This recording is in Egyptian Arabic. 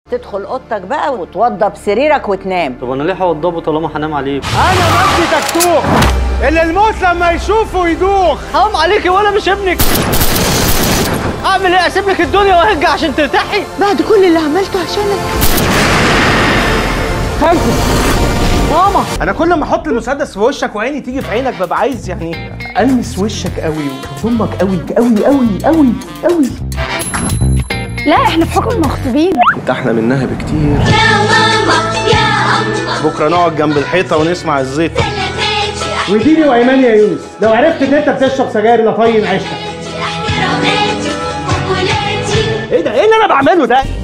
تدخل اوضتك بقى وتوضب سريرك وتنام طب انا ليه هوضبه طالما هنام عليه انا مجدي تكتوخ اللي الموت لما يشوفه يدوخ حرام عليكي وانا مش ابنك اعمل ايه اسيب لك الدنيا وارجع عشان ترتاحي بعد كل اللي عملته عشانك ماما انا كل ما احط المسدس في وشك وعيني تيجي في عينك ببقى عايز يعني المس وشك قوي واضمك قوي قوي قوي قوي قوي لا احنا في حكم مخطوبين انت احلى منها بكتير يا ماما يا أما بكره نقعد جنب الحيطه ونسمع الزيطه سلاماتي واديني وايمان يا يونس لو عرفت ان انت بتشرب سجاير لفين عيشتك احتراماتي وقولاتي ايه ده ايه اللي انا بعمله ده